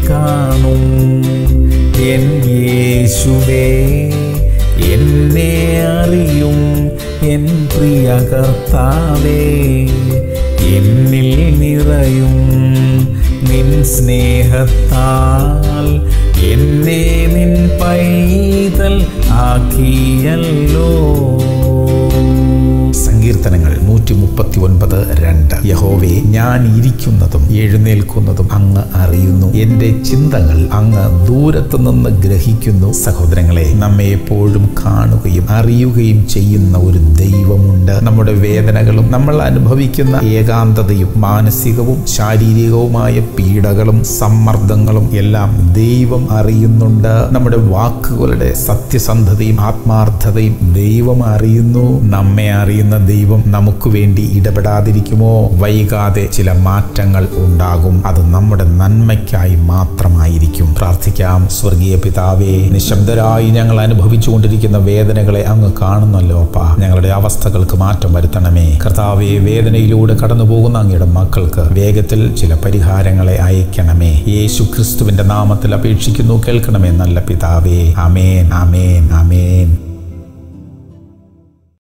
കാണും എൻ യേശുവേ എന്നെ അറിയും എൻ പ്രിയ കർത്താവേ എന്നിൽ നിറയും നിൻ സ്നേഹത്താൽ എന്നെ നിൻ പൈതൽ ആക്കിയല്ലോ സങ്കീർത്തനങ്ങൾ നൂറ്റി മുപ്പത്തി ഒൻപത് രണ്ട് യഹോവേ ഞാൻ ഇരിക്കുന്നതും എഴുന്നേൽക്കുന്നതും അങ്ങ് അറിയുന്നു എന്റെ ചിന്തകൾ അങ്ങ് ദൂരത്തു നിന്ന് ഗ്രഹിക്കുന്നു സഹോദരങ്ങളെ നമ്മെ എപ്പോഴും കാണുകയും അറിയുകയും ചെയ്യുന്ന ഒരു ദൈവമുണ്ട് നമ്മുടെ വേദനകളും നമ്മൾ അനുഭവിക്കുന്ന ഏകാന്തതയും മാനസികവും ശാരീരികവുമായ പീഡകളും സമ്മർദ്ദങ്ങളും എല്ലാം ദൈവം അറിയുന്നുണ്ട് നമ്മുടെ വാക്കുകളുടെ സത്യസന്ധതയും ആത്മാർത്ഥതയും ദൈവം അറിയുന്നു നമ്മെ അറിയുന്ന ദൈവം നമുക്ക് വേണ്ടി ഇടപെടാതിരിക്കുമോ വൈകാതെ ചില മാറ്റങ്ങൾ ഉണ്ടാകും അത് നമ്മുടെ നന്മയ്ക്കായി മാത്രമായിരിക്കും പ്രാർത്ഥിക്കാം സ്വർഗീയ പിതാവേ നിശബ്ദരായി ഞങ്ങൾ അനുഭവിച്ചുകൊണ്ടിരിക്കുന്ന വേദനകളെ അങ്ങ് കാണുന്നല്ലോ അപ്പാ ഞങ്ങളുടെ അവസ്ഥകൾക്ക് മാറ്റം വരുത്തണമേ കർത്താവെ വേദനയിലൂടെ കടന്നു പോകുന്ന അങ്ങയുടെ മക്കൾക്ക് വേഗത്തിൽ ചില പരിഹാരങ്ങളെ അയക്കണമേ യേശു ക്രിസ്തുവിന്റെ നാമത്തിൽ അപേക്ഷിക്കുന്നു കേൾക്കണമേ നല്ല പിതാവേ അമേൻ അമേൻ അമേൻ